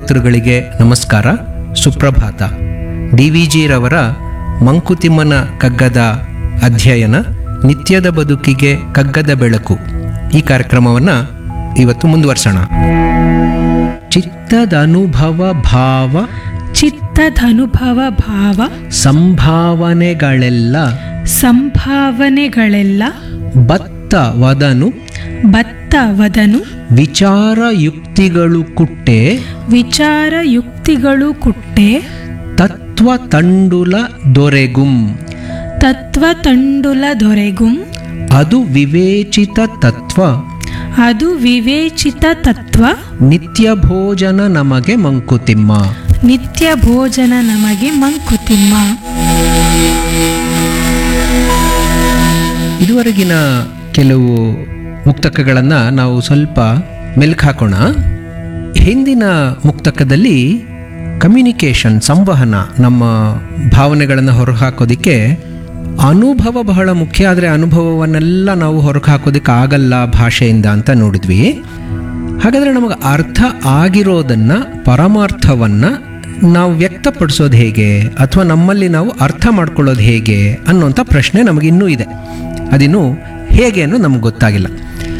ಶ್ರೋತೃಗಳಿಗೆ ನಮಸ್ಕಾರ ಸುಪ್ರಭಾತ ಡಿ ವಿ ಜಿರವರ ಮಂಕುತಿಮ್ಮನ ಕಗ್ಗದ ಅಧ್ಯಯನ ನಿತ್ಯದ ಬದುಕಿಗೆ ಕಗ್ಗದ ಬೆಳಕು ಈ ಕಾರ್ಯಕ್ರಮವನ್ನು ಇವತ್ತು ಮುಂದುವರ್ಸೋಣ ಚಿತ್ತದ ಅನುಭವ ಭಾವ ಚಿತ್ತದನುಭವ ಭಾವ ಸಂಭಾವನೆಗಳೆಲ್ಲ ಸಂಭಾವನೆಗಳೆಲ್ಲ ಬತ್ತ ವದನು ಬತ್ತ ವದನು ವಿಚಾರ ಯುಕ್ತಿಗಳು ಕುಟ್ಟೆ ವಿಚಾರ ಯುಕ್ತಿಗಳು ಕುಟ್ಟೆ ತತ್ವ ತಂಡುಲ ದೊರೆಗುಂ ತತ್ವ ತಂಡುಲ ದೊರೆಗುಂ ಅದು ವಿವೇಚಿತ ತತ್ವ ಅದು ವಿವೇಚಿತ ತತ್ವ ನಿತ್ಯ ಭೋಜನ ನಮಗೆ ಮಂಕುತಿಮ್ಮ ನಿತ್ಯ ಭೋಜನ ನಮಗೆ ಮಂಕುತಿಮ್ಮ ಇದುವರೆಗಿನ ಕೆಲವು ಮುಕ್ತಕಗಳನ್ನು ನಾವು ಸ್ವಲ್ಪ ಮೆಲ್ಕು ಹಾಕೋಣ ಹಿಂದಿನ ಮುಕ್ತಕದಲ್ಲಿ ಕಮ್ಯುನಿಕೇಷನ್ ಸಂವಹನ ನಮ್ಮ ಭಾವನೆಗಳನ್ನು ಹೊರಗೆ ಹಾಕೋದಕ್ಕೆ ಅನುಭವ ಬಹಳ ಮುಖ್ಯ ಆದರೆ ಅನುಭವವನ್ನೆಲ್ಲ ನಾವು ಹೊರಗೆ ಹಾಕೋದಕ್ಕೆ ಆಗಲ್ಲ ಭಾಷೆಯಿಂದ ಅಂತ ನೋಡಿದ್ವಿ ಹಾಗಾದರೆ ನಮಗೆ ಅರ್ಥ ಆಗಿರೋದನ್ನು ಪರಮಾರ್ಥವನ್ನು ನಾವು ವ್ಯಕ್ತಪಡಿಸೋದು ಹೇಗೆ ಅಥವಾ ನಮ್ಮಲ್ಲಿ ನಾವು ಅರ್ಥ ಮಾಡ್ಕೊಳ್ಳೋದು ಹೇಗೆ ಅನ್ನೋಂಥ ಪ್ರಶ್ನೆ ನಮಗೆ ಇನ್ನೂ ಇದೆ ಅದಿನ್ನೂ ಹೇಗೆ ಅನ್ನೋದು ನಮ್ಗೆ ಗೊತ್ತಾಗಿಲ್ಲ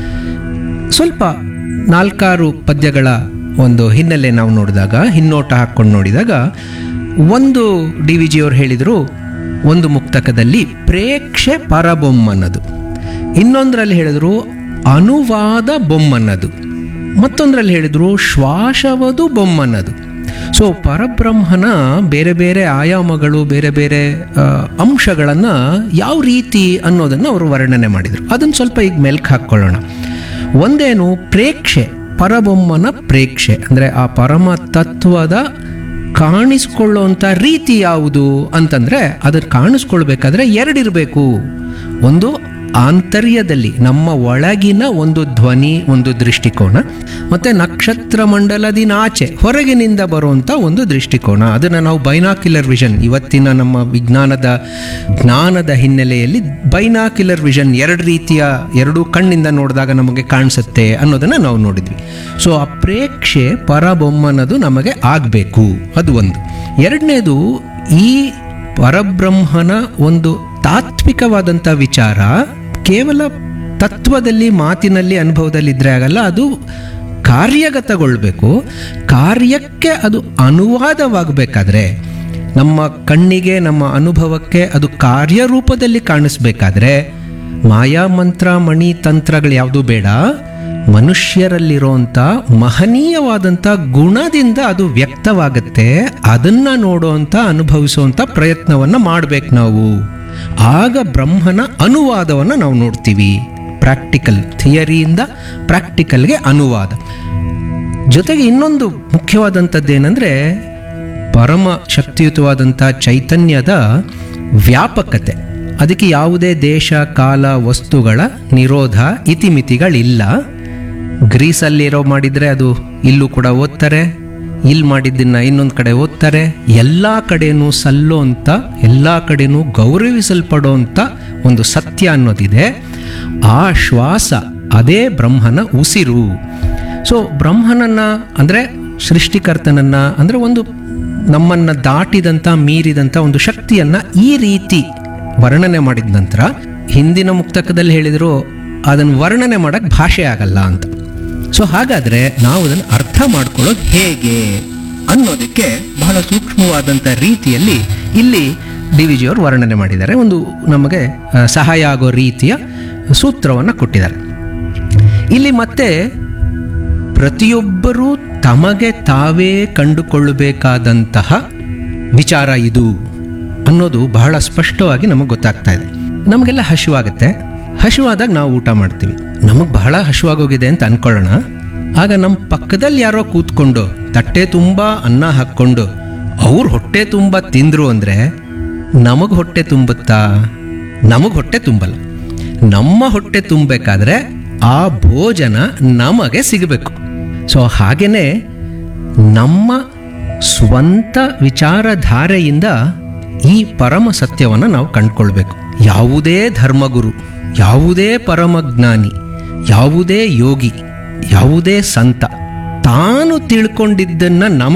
ಸ್ವಲ್ಪ ನಾಲ್ಕಾರು ಪದ್ಯಗಳ ಒಂದು ಹಿನ್ನೆಲೆ ನಾವು ನೋಡಿದಾಗ ಹಿನ್ನೋಟ ಹಾಕ್ಕೊಂಡು ನೋಡಿದಾಗ ಒಂದು ಡಿ ವಿ ಜಿಯವರು ಹೇಳಿದರು ಒಂದು ಮುಕ್ತಕದಲ್ಲಿ ಪ್ರೇಕ್ಷೆ ಪರಬೊಮ್ಮನ್ನದು ಇನ್ನೊಂದರಲ್ಲಿ ಹೇಳಿದರು ಅನುವಾದ ಬೊಮ್ಮನ್ನದು ಮತ್ತೊಂದರಲ್ಲಿ ಹೇಳಿದರು ಶ್ವಾಸವದು ಬೊಮ್ಮನ್ನದು ಸೊ ಪರಬ್ರಹ್ಮನ ಬೇರೆ ಬೇರೆ ಆಯಾಮಗಳು ಬೇರೆ ಬೇರೆ ಅಂಶಗಳನ್ನು ಯಾವ ರೀತಿ ಅನ್ನೋದನ್ನು ಅವರು ವರ್ಣನೆ ಮಾಡಿದರು ಅದನ್ನು ಸ್ವಲ್ಪ ಈಗ ಮೆಲ್ಕು ಹಾಕ್ಕೊಳ್ಳೋಣ ಒಂದೇನು ಪ್ರೇಕ್ಷೆ ಪರಬೊಮ್ಮನ ಪ್ರೇಕ್ಷೆ ಅಂದರೆ ಆ ಪರಮ ತತ್ವದ ಕಾಣಿಸ್ಕೊಳ್ಳುವಂಥ ರೀತಿ ಯಾವುದು ಅಂತಂದರೆ ಅದನ್ನು ಕಾಣಿಸ್ಕೊಳ್ಬೇಕಾದ್ರೆ ಎರಡಿರಬೇಕು ಒಂದು ಆಂತರ್ಯದಲ್ಲಿ ನಮ್ಮ ಒಳಗಿನ ಒಂದು ಧ್ವನಿ ಒಂದು ದೃಷ್ಟಿಕೋನ ಮತ್ತು ನಕ್ಷತ್ರ ಮಂಡಲದಿನಾಚೆ ಹೊರಗಿನಿಂದ ಬರುವಂಥ ಒಂದು ದೃಷ್ಟಿಕೋನ ಅದನ್ನು ನಾವು ಬೈನಾಕ್ಯುಲರ್ ವಿಷನ್ ಇವತ್ತಿನ ನಮ್ಮ ವಿಜ್ಞಾನದ ಜ್ಞಾನದ ಹಿನ್ನೆಲೆಯಲ್ಲಿ ಬೈನಾಕ್ಯುಲರ್ ವಿಷನ್ ಎರಡು ರೀತಿಯ ಎರಡೂ ಕಣ್ಣಿಂದ ನೋಡಿದಾಗ ನಮಗೆ ಕಾಣಿಸುತ್ತೆ ಅನ್ನೋದನ್ನು ನಾವು ನೋಡಿದ್ವಿ ಸೊ ಆ ಪ್ರೇಕ್ಷೆ ಪರಬೊಮ್ಮನದು ನಮಗೆ ಆಗಬೇಕು ಅದು ಒಂದು ಎರಡನೇದು ಈ ಪರಬ್ರಹ್ಮನ ಒಂದು ತಾತ್ವಿಕವಾದಂಥ ವಿಚಾರ ಕೇವಲ ತತ್ವದಲ್ಲಿ ಮಾತಿನಲ್ಲಿ ಅನುಭವದಲ್ಲಿ ಇದ್ರೆ ಆಗಲ್ಲ ಅದು ಕಾರ್ಯಗತಗೊಳ್ಬೇಕು ಕಾರ್ಯಕ್ಕೆ ಅದು ಅನುವಾದವಾಗಬೇಕಾದ್ರೆ ನಮ್ಮ ಕಣ್ಣಿಗೆ ನಮ್ಮ ಅನುಭವಕ್ಕೆ ಅದು ಕಾರ್ಯರೂಪದಲ್ಲಿ ಕಾಣಿಸ್ಬೇಕಾದ್ರೆ ಮಾಯಾ ಮಂತ್ರ ಮಣಿ ತಂತ್ರಗಳು ಯಾವುದೂ ಬೇಡ ಮನುಷ್ಯರಲ್ಲಿರುವಂಥ ಮಹನೀಯವಾದಂಥ ಗುಣದಿಂದ ಅದು ವ್ಯಕ್ತವಾಗುತ್ತೆ ಅದನ್ನು ನೋಡುವಂಥ ಅನುಭವಿಸುವಂಥ ಪ್ರಯತ್ನವನ್ನು ಮಾಡಬೇಕು ನಾವು ಆಗ ಬ್ರಹ್ಮನ ಅನುವಾದವನ್ನು ನಾವು ನೋಡ್ತೀವಿ ಪ್ರಾಕ್ಟಿಕಲ್ ಥಿಯರಿಯಿಂದ ಪ್ರಾಕ್ಟಿಕಲ್ಗೆ ಅನುವಾದ ಜೊತೆಗೆ ಇನ್ನೊಂದು ಮುಖ್ಯವಾದಂಥದ್ದು ಏನಂದರೆ ಪರಮ ಶಕ್ತಿಯುತವಾದಂಥ ಚೈತನ್ಯದ ವ್ಯಾಪಕತೆ ಅದಕ್ಕೆ ಯಾವುದೇ ದೇಶ ಕಾಲ ವಸ್ತುಗಳ ನಿರೋಧ ಇತಿಮಿತಿಗಳಿಲ್ಲ ಗ್ರೀಸಲ್ಲಿರೋ ಮಾಡಿದರೆ ಅದು ಇಲ್ಲೂ ಕೂಡ ಓದ್ತಾರೆ ಇಲ್ಲಿ ಮಾಡಿದ್ದನ್ನ ಇನ್ನೊಂದು ಕಡೆ ಓದ್ತಾರೆ ಎಲ್ಲ ಕಡೆನೂ ಸಲ್ಲೋಂಥ ಎಲ್ಲ ಕಡೆನೂ ಗೌರವಿಸಲ್ಪಡೋಂಥ ಒಂದು ಸತ್ಯ ಅನ್ನೋದಿದೆ ಆ ಶ್ವಾಸ ಅದೇ ಬ್ರಹ್ಮನ ಉಸಿರು ಸೊ ಬ್ರಹ್ಮನನ್ನ ಅಂದರೆ ಸೃಷ್ಟಿಕರ್ತನನ್ನ ಅಂದರೆ ಒಂದು ನಮ್ಮನ್ನು ದಾಟಿದಂಥ ಮೀರಿದಂಥ ಒಂದು ಶಕ್ತಿಯನ್ನು ಈ ರೀತಿ ವರ್ಣನೆ ಮಾಡಿದ ನಂತರ ಹಿಂದಿನ ಮುಕ್ತಕದಲ್ಲಿ ಹೇಳಿದರು ಅದನ್ನು ವರ್ಣನೆ ಮಾಡೋಕ್ಕೆ ಭಾಷೆ ಆಗಲ್ಲ ಅಂತ ಸೊ ಹಾಗಾದರೆ ನಾವು ಅದನ್ನು ಅರ್ಥ ಮಾಡ್ಕೊಳ್ಳೋದು ಹೇಗೆ ಅನ್ನೋದಕ್ಕೆ ಬಹಳ ಸೂಕ್ಷ್ಮವಾದಂಥ ರೀತಿಯಲ್ಲಿ ಇಲ್ಲಿ ಡಿ ವಿ ಜಿಯವರು ವರ್ಣನೆ ಮಾಡಿದ್ದಾರೆ ಒಂದು ನಮಗೆ ಆ, ಸಹಾಯ ಆಗೋ ರೀತಿಯ ಸೂತ್ರವನ್ನು ಕೊಟ್ಟಿದ್ದಾರೆ ಇಲ್ಲಿ ಮತ್ತೆ ಪ್ರತಿಯೊಬ್ಬರೂ ತಮಗೆ ತಾವೇ ಕಂಡುಕೊಳ್ಳಬೇಕಾದಂತಹ ವಿಚಾರ ಇದು ಅನ್ನೋದು ಬಹಳ ಸ್ಪಷ್ಟವಾಗಿ ನಮಗೆ ಗೊತ್ತಾಗ್ತಾ ಇದೆ ನಮಗೆಲ್ಲ ಹಸಿವಾಗುತ್ತೆ ಹಸಿವಾದಾಗ ನಾವು ಊಟ ಮಾಡ್ತೀವಿ ನಮಗೆ ಬಹಳ ಹಸಿವಾಗೋಗಿದೆ ಅಂತ ಅನ್ಕೊಳ್ಳೋಣ ಆಗ ನಮ್ಮ ಪಕ್ಕದಲ್ಲಿ ಯಾರೋ ಕೂತ್ಕೊಂಡು ತಟ್ಟೆ ತುಂಬ ಅನ್ನ ಹಾಕ್ಕೊಂಡು ಅವ್ರ ಹೊಟ್ಟೆ ತುಂಬ ತಿಂದ್ರು ಅಂದರೆ ನಮಗೆ ಹೊಟ್ಟೆ ತುಂಬುತ್ತಾ ನಮಗೆ ಹೊಟ್ಟೆ ತುಂಬಲ್ಲ ನಮ್ಮ ಹೊಟ್ಟೆ ತುಂಬಬೇಕಾದ್ರೆ ಆ ಭೋಜನ ನಮಗೆ ಸಿಗಬೇಕು ಸೊ ಹಾಗೆಯೇ ನಮ್ಮ ಸ್ವಂತ ವಿಚಾರಧಾರೆಯಿಂದ ಈ ಪರಮ ಸತ್ಯವನ್ನು ನಾವು ಕಂಡುಕೊಳ್ಬೇಕು ಯಾವುದೇ ಧರ್ಮಗುರು ಯಾವುದೇ ಪರಮಜ್ಞಾನಿ ಯಾವುದೇ ಯೋಗಿ ಯಾವುದೇ ಸಂತ ತಾನು ತಿಳ್ಕೊಂಡಿದ್ದನ್ನ ನಮಗೆ